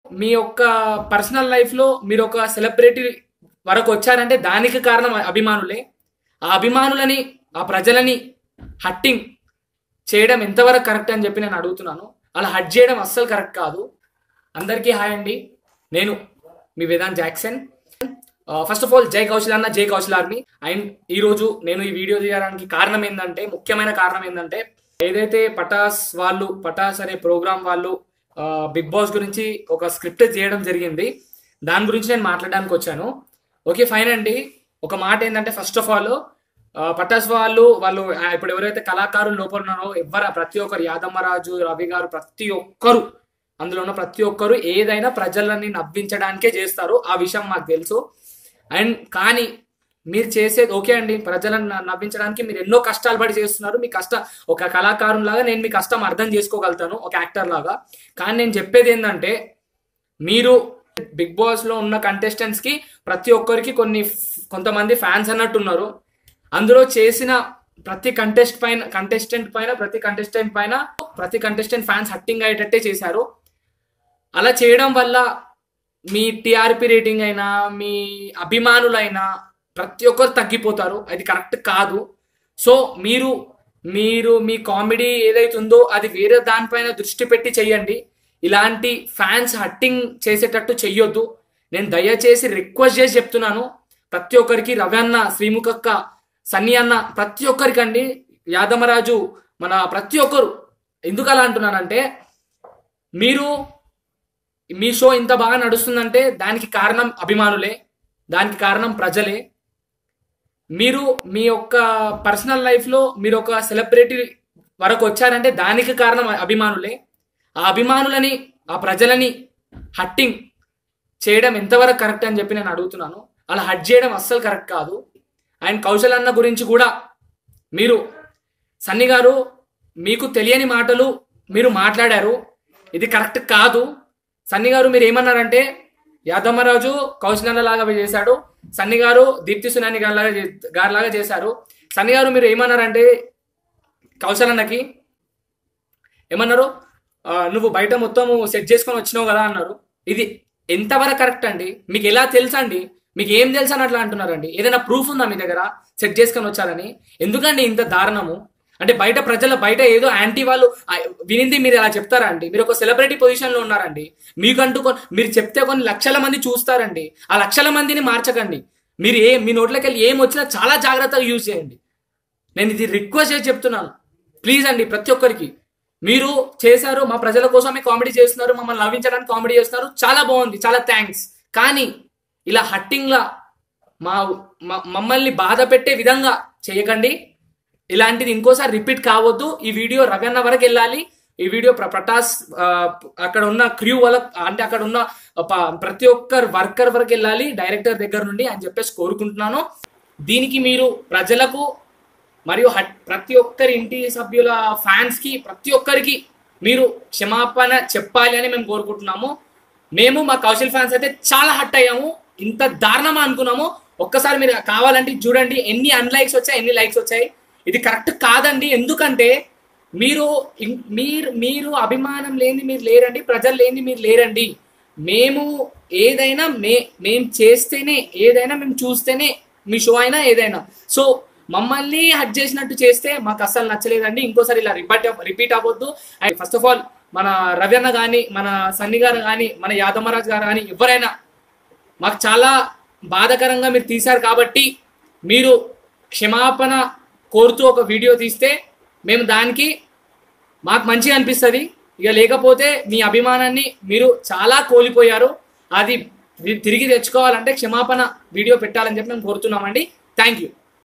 మీ యొక్క పర్సనల్ లైఫ్లో మీరు ఒక సెలబ్రిటీ వరకు వచ్చారంటే దానికి కారణం అభిమానులే ఆ అభిమానులని ఆ ప్రజలని హట్టింగ్ చేయడం ఎంతవరకు కరెక్ట్ అని చెప్పి నేను అడుగుతున్నాను అలా హట్ చేయడం అస్సలు కరెక్ట్ కాదు అందరికీ హాయ్ అండి నేను మీ Vedant Jackson first of all Jai Kaushal అన్న జై కౌశల్ ఆర్మీ అండ్ ఈ రోజు నేను ఈ వీడియో తీయడానికి కారణం ఏంటంటే ముఖ్యమైన కారణం ఏంటంటే ఏదైతే పటాస్ వాళ్ళు పటాస్ అనే ప్రోగ్రామ్ వాళ్ళు బిగ్ బాస్ గురించి ఒక స్క్రిప్ట్ చేయడం జరిగింది దాని గురించి నేను మాట్లాడడానికి వచ్చాను ఓకే ఫైన్ అండి ఒక మాట ఏంటంటే ఫస్ట్ ఆఫ్ ఆల్ పటాస్ వాళ్ళు వాళ్ళు ఆ, ఇప్పుడు ఎవరైతే కళాకారులు లోపల ఉన్నారో ఎవరు ప్రతి ఒక్కరు యాదమ్మరాజు రవి గారు ప్రతి ఒక్కరు అందులో ఉన్న ప్రతి ఒక్కరు ఏదైనా ప్రజలని నవ్వించడానికే చేస్తారు ఆ విషయం మాకు తెలుసు అండ్ కానీ మీరు చేసేది ఓకే అండి ప్రజలను న- నవ్వించడానికి మీరు ఎన్నో కష్టాలు పడి చేస్తున్నారు మీ కష్టం ఒక కళాకారులాగా నేను మీ కష్టం అర్థం చేసుకోగలుగుతాను ఒక యాక్టర్ లాగా కానీ నేను చెప్పేది ఏంటంటే మీరు బిగ్ బాస్ లో ఉన్న కంటెస్టెంట్స్ కి ప్రతి ఒక్కరికి కొన్ని ఫ్- కొంతమంది ఫ్యాన్స్ అన్నట్టు ఉన్నారు అందులో చేసిన ప్రతి కంటెస్ట్ పైన కంటెస్టెంట్ పైన ప్రతి కంటెస్టెంట్ పైన ప్రతి కంటెస్టెంట్ ఫ్యాన్స్ హట్టింగ్ అయ్యేటట్టే చేశారు అలా చేయడం వల్ల మీ టిఆర్పి రేటింగ్ అయినా మీ అభిమానులైనా ప్రతి ఒక్కరు తగ్గిపోతారు అది కరెక్ట్ కాదు సో మీరు మీరు మీ కామెడీ ఏదైతే ఉందో అది వేరే దానిపైన దృష్టి పెట్టి చెయ్యండి ఇలాంటి ఫ్యాన్స్ హట్టింగ్ చేసేటట్టు చెయ్యొద్దు నేను దయచేసి రిక్వెస్ట్ చేసి చెప్తున్నాను ప్రతి ఒక్కరికి రవి అన్న శ్రీముఖక్క సన్నీ అన్న ప్రతి ఒక్కరికండి యాదమరాజు మన ప్రతి ఒక్కరు ఎందుకు అలా అంటున్నానంటే మీరు మీ షో ఇంత బాగా నడుస్తుందంటే దానికి కారణం అభిమానులే దానికి కారణం ప్రజలే మీరు మీ యొక్క పర్సనల్ లైఫ్లో మీరు ఒక సెలబ్రిటీ వరకు వచ్చారంటే దానికి కారణం అభిమానులే ఆ అభిమానులని ఆ ప్రజలని హట్టింగ్ చేయడం ఎంతవరకు కరెక్ట్ అని చెప్పి నేను అడుగుతున్నాను అలా హట్ చేయడం అస్సలు కరెక్ట్ కాదు అండ్ కౌశల్ అన్న గురించి కూడా మీరు సన్ని గారు మీకు తెలియని మాటలు మీరు మాట్లాడారు ఇది కరెక్ట్ కాదు సన్ని గారు మీరు ఏమన్నారంటే యాదమ్మరాజు కౌశల్ లాగా చేశాడు సన్ని గారు దీప్తి సునాని గారిలాగా చే- గారిలాగా చేశారు సన్ని గారు మీరు ఏమన్నారంటే కౌశల్ అన్నకి ఏమన్నారు ఆ, నువ్వు బయట మొత్తం సెట్ చేసుకొని వచ్చినావు కదా అన్నారు ఇది ఎంతవరకు కరెక్ట్ అండి మీకు ఎలా తెలుసా అండి మీకు ఏం తెలుసు అని అట్లా అంటున్నారండి ఏదైనా ప్రూఫ్ ఉందా మీ దగ్గర సెట్ చేసుకొని వచ్చారని ఎందుకండి ఇంత దారుణము అంటే బయట ప్రజల బయట ఏదో యాంటీ వాళ్ళు ఆ, వినింది మీరు ఎలా చెప్తారా అండి మీరు ఒక సెలబ్రిటీ పొజిషన్ లో ఉన్నారండి మీకంటూ కొన్- మీరు చెప్తే కొన్ని లక్షల మంది చూస్తారండి ఆ లక్షల మందిని మార్చకండి మీరు ఏ మీ నోట్లోకి వెళ్ళి ఏం వచ్చినా చాలా జాగ్రత్తగా యూజ్ చేయండి నేను ఇది రిక్వెస్ట్ చేసి చెప్తున్నాను ప్లీజ్ అండి ప్రతి ఒక్కరికి మీరు చేశారు మా ప్రజల కోసమే కామెడీ చేస్తున్నారు మమ్మల్ని నవ్వించడానికి కామెడీ చేస్తున్నారు చాలా బాగుంది చాలా థ్యాంక్స్ కానీ ఇలా హట్టింగ్లా మా మ- మమ్మల్ని బాధ పెట్టే విధంగా చేయకండి ఇలాంటిది ఇంకోసారి రిపీట్ కావద్దు ఈ వీడియో రవన్న వరకు వెళ్ళాలి ఈ వీడియో ప్ర- ప్రటాస్ ఆ, అక్కడ ఉన్న క్రూ వాళ్ళ అంటే అక్కడ ఉన్న ప- ప్రతి ఒక్కరు వర్కర్ వరకు వెళ్ళాలి డైరెక్టర్ దగ్గర నుండి అని చెప్పేసి కోరుకుంటున్నాను దీనికి మీరు ప్రజలకు మరియు హట్ ప్రతి ఒక్కరి ఇంటి సభ్యుల ఫ్యాన్స్ కి ప్రతి ఒక్కరికి మీరు క్షమాపణ చెప్పాలి అని మేము కోరుకుంటున్నాము మేము మా కౌశల్ ఫ్యాన్స్ అయితే చాలా హట్ అయ్యాము ఇంత దారుణమా అనుకున్నాము ఒక్కసారి మీరు కావాలంటే చూడండి ఎన్ని అన్లైక్స్ వచ్చాయి ఎన్ని లైక్స్ వచ్చాయి ఇది కరెక్ట్ కాదండి ఎందుకంటే మీరు ఇం- మీరు మీరు అభిమానం లేని మీరు లేరండి ప్రజలు లేని మీరు లేరండి మేము ఏదైనా మే మేము చేస్తేనే ఏదైనా మేము చూస్తేనే మీ షో అయినా ఏదైనా సో మమ్మల్ని హట్ చేసినట్టు చేస్తే మాకు అస్సలు నచ్చలేదండి ఇంకోసారి ఇలా రిపీట్ రిపీట్ అవ్వద్దు అండ్ ఫస్ట్ ఆఫ్ ఆల్ మన రవ్యన్న కానీ మన సన్ని గారు కానీ మన యాదమ్మరాజు గారు కానీ ఎవరైనా మాకు చాలా బాధాకరంగా మీరు తీశారు కాబట్టి మీరు క్షమాపణ కోరుతూ ఒక వీడియో తీస్తే మేము దానికి మాకు మంచిగా అనిపిస్తుంది ఇక లేకపోతే మీ అభిమానాన్ని మీరు చాలా కోల్పోయారు అది తిరిగి తెచ్చుకోవాలంటే క్షమాపణ వీడియో పెట్టాలని చెప్పి మేము కోరుతున్నామండి థ్యాంక్ యూ